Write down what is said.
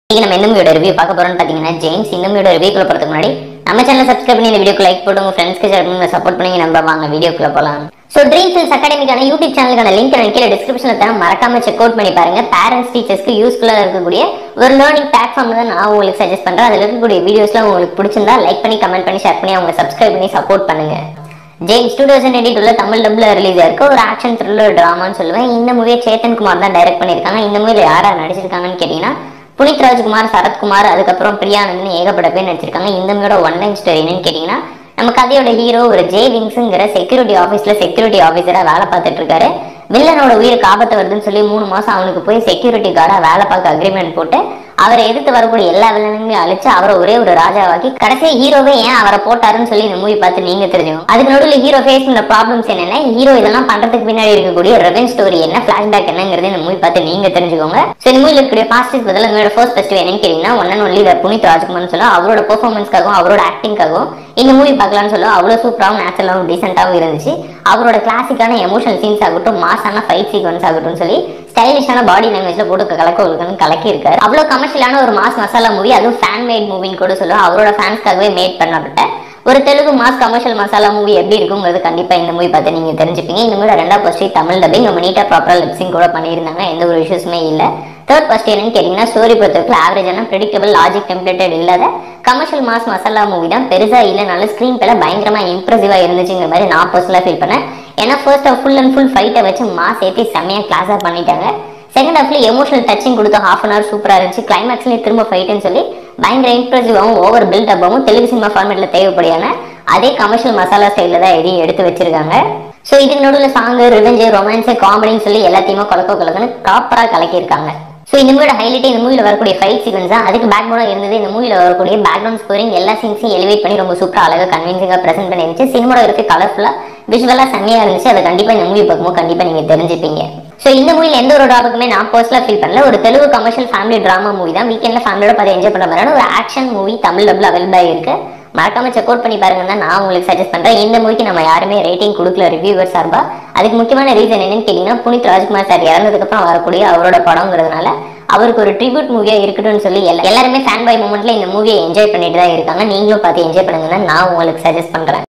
இன்னைக்கு நம்ம எந்த மூவியோட ரிவ்யூ பார்க்க போறோம்னு பாத்தீங்கன்னா ஜேம்ஸ் இந்த மூவியோட ரிவ்யூக்குள்ள போறதுக்கு முன்னாடி நம்ம சேனல் சப்ஸ்கிரைப் பண்ணி இந்த வீடியோக்கு லைக் போட்டு உங்க ஃப்ரெண்ட்ஸ்க்கு ஷேர் பண்ணி சப்போர்ட் பண்ணி நம்ம வாங்க வீடியோக்குள்ள போலாம் ஸோ ட்ரீம் ஃபில்ஸ் அகாடமிக்கான யூடியூப் சேனலுக்கான லிங்க் எனக்கு கீழே டிஸ்கிரிப்ஷன்ல தரேன் மறக்காம செக் அவுட் பண்ணி பாருங்க பேரண்ட்ஸ் டீச்சர்ஸ்க்கு யூஸ்ஃபுல்லாக இருக்கக்கூடிய ஒரு லேர்னிங் பிளாட்ஃபார்ம் தான் நான் உங்களுக்கு சஜஸ்ட் பண்றேன் அதில் இருக்கக்கூடிய வீடியோஸ்லாம் உங்களுக்கு பிடிச்சிருந்தா லைக் பண்ணி கமெண்ட் பண்ணி ஷேர் பண்ணி அவங்க சப்ஸ்கிரைப் பண்ணி சப்போர்ட் பண்ணுங்க ஜேம்ஸ் டூ தௌசண்ட் டுவெண்ட்டி டூல தமிழ் டப்ல ரிலீஸ் ஆயிருக்கு ஒரு ஆக்ஷன் த்ரில்லர் டிராமான்னு சொல்லுவேன் இந்த மூவியை சேத்தன் குமார் தான் டைரக்ட் பண்ணியிருக்காங்க இந்த மூவியில் யாரா நடிச்சிருக்காங்கன்னு கேட்டீங்கன்னா புனித் ராஜ்குமார் சரத்குமார் அதுக்கப்புறம் பிரியானந்த்னு ஏகப்பட்ட பேர் நடிச்சிருக்காங்க இந்த மூவியோட ஒன் லைன் ஸ்டோரி என்னன்னு கேட்டீங்கன்னா நம்ம கதையோட ஹீரோ ஒரு ஜே விங்ஸுங்கிற செக்யூரிட்டி ஆஃபீஸ்ல செக்யூரிட்டி ஆஃபீஸரா வேலை பார்த்துட்டு இருக்காரு வில்லனோட உயிருக்கு ஆபத்து வருதுன்னு சொல்லி மூணு மாசம் அவனுக்கு போய் செக்யூரிட்டி கார்டா வேலை பார்க்க அக்ரிமெண்ட் போட்டு அவரை எதிர்த்து வரக்கூடிய எல்லா வில்லனுங்களையும் அழிச்சு அவரை ஒரே ஒரு ராஜாவாக்கி கடைசி ஹீரோவே ஏன் அவரை போட்டாருன்னு சொல்லி இந்த மூவி பார்த்து நீங்க தெரிஞ்சுக்கணும் அதுக்கு நடுவில் ஹீரோ ஃபேஸ் பண்ண ப்ராப்ளம்ஸ் என்னென்ன ஹீரோ இதெல்லாம் பண்றதுக்கு பின்னாடி இருக்கக்கூடிய ரெவென் ஸ்டோரி என்ன பிளாஷ்பேக் என்னங்கிறது இந்த மூவி பார்த்து நீங்க தெரிஞ்சுக்கோங்க ஸோ இந்த மூவியில் இருக்கக்கூடிய பாசிட்டிவ் பதில் உங்களோட ஃபர்ஸ்ட் ஃபெஸ்டிவ் என்னன்னு கேட்டீங்கன்னா ஒன் அண்ட் ஒன்லி புனித் ராஜ்குமார்னு சொல்ல அவரோட பெர்ஃபார்மன்ஸ்க்காகவும் அவரோட ஆக்டிங்காகவும் இந்த மூவி பார்க்கலாம்னு சொல்ல அவ்வளோ சூப்பராகவும் நேச்சுரலாகவும் டீசெண்டாகவும் இருந்துச்சு அவரோட கிளாசிக்கான எமோஷனல் சீன்ஸ் ஆகட்டும் மாசான ஃபைட் சீக்வன்ஸ் ஆகட்டும் சொல்லி ஸ்டைலிஷான பாடி லாங்குவேஜ்ல போட்டு கலக்க ஒழுக்கன்னு கலக்கி இருக்காரு அவ்வளோ கமர்ஷியலான ஒரு மாஸ் மசாலா மூவி அதுவும் ஃபேன் மேட் மூவின்னு கூட சொல்லுவோம் அவரோட ஃபேன்ஸ்க்காகவே மேட் பண்ணப்பட்ட ஒரு Telugu mass commercial masala movie எப்படி இருக்குங்கிறது கண்டிப்பா இந்த மூவி பார்த்து நீங்க தெரிஞ்சுப்பீங்க இந்த மூவி ரெண்டா ஃபர்ஸ்ட் தமிழ் டப்பிங் ரொம்ப நீட்டா ப்ராப்பரா லிப்சிங் கூட பண்ணியிருந்தாங்க எந்த ஒரு இஷ்யூஸுமே இல்ல தேர்ட் ஃபர்ஸ்ட் என்னன்னு கேட்டீங்கன்னா ஸ்டோரி பொறுத்தவரைக்கும் ஆவரேஜான ப்ரெடிக்டபிள் லாஜிக் டெம்ப்ளேட்டட் இல்லாத கமர்ஷியல் மாஸ் மசாலா மூவி தான் பெருசா இல்லைனால ஸ்க்ரீன் பேல பயங்கரமா இம்ப்ரெசிவா இருந்துச்சுங்கிற மாதிரி நான் பர்சனலா ஃபீல் பண்ணேன் ஏன்னா ஃபர்ஸ்ட் ஃபுல் அண்ட் ஃபுல் ஃபைட்டை வச்சு மாஸ் ஏற்றி செம்மையா கிளாஸா பண்ணிட்டாங்க செகண்ட் ஹாஃப்ல எமோஷனல் டச்சிங் கொடுத்த ஹாஃப் அன் ஹவர் சூப்பரா இருந்துச்சு கிளைமேக்ஸ்லயே திரும்ப ஃபைட்னு சொல்லி பயங்கர இம்ப்ரெசிவாகவும் ஓவர் பில்ட் அப்பாவும் தெலுங்கு சினிமா ஃபார்மேட்ல தேவைப்படியான அதே கமர்ஷியல் மசாலா ஸ்டைல தான் எதையும் எடுத்து வச்சிருக்காங்க ஸோ இதுக்கு நடுவில் சாங்கு ரிவெஞ்சு ரொமான்ஸ் காமெடின்னு சொல்லி எல்லாத்தையுமே கொலக்க கொலக்கன்னு ப்ராப்பரா கலக்கியிருக்காங்க ஸோ இந்த மூவியோட ஹைலைட் இந்த மூவியில் வரக்கூடிய ஃபைட் சீக்வன்ஸ் தான் அதுக்கு பேக் போனாக இருந்தது இந்த மூவியில் வரக்கூடிய பேக்ரவுண்ட் ஸ்கோரிங் எல்லா சீன்ஸையும் எலிவேட் பண்ணி ரொம்ப சூப்பராக அழகாக கன்வின்சிங்காக ப்ரெசென்ட் பண்ணிருந்துச்சு சினிமோகிராஃபி கலர்ஃபுல்லாக விஷுவலாக செம்மையாக இருந்துச்சு அதை கண்டிப்பாக இந்த மூவி பார்க்கும்போது கண்டிப்பாக நீங்கள் தெரிஞ்சுப்பீங்க ஸோ இந்த மூவியில் எந்த ஒரு டாபுக்குமே நான் பர்சனலாக ஃபீல் பண்ணல ஒரு Telugu commercial family drama movie தான் வீக்கெண்டில் ஃபேமிலியோட பார்த்து என்ஜாய் பண்ணுற மாதிரியான ஒரு ஆக்ஷன் மூவி தமிழ் டபுள் அவைலபிளாக இருக்கு மறக்காம செக் அவுட் பண்ணி பாருங்க தான் நான் உங்களுக்கு சஜஸ்ட் பண்றேன் இந்த மூவிக்கு நம்ம யாருமே ரேட்டிங் கொடுக்கல ரிவ்யூவர் சார்பா அதுக்கு முக்கியமான ரீசன் என்னன்னு கேட்டீங்கன்னா புனித் ராஜ்குமார் சார் இறந்ததுக்கு அப்புறம் வரக்கூடிய அவரோட படங்கிறதுனால அவருக்கு ஒரு ட்ரிபியூட் மூவியா இருக்கட்டும்னு சொல்லி எல்லா- எல்லாருமே ஃபேன் பாய் மூமெண்ட்ல இந்த மூவியை என்ஜாய் பண்ணிட்டு தான் இருக்காங்க நீங்களும் பார்த்து என்ஜாய் பண்ணுங்க நான் உங்களுக்கு சஜஸ்ட் பண்றேன்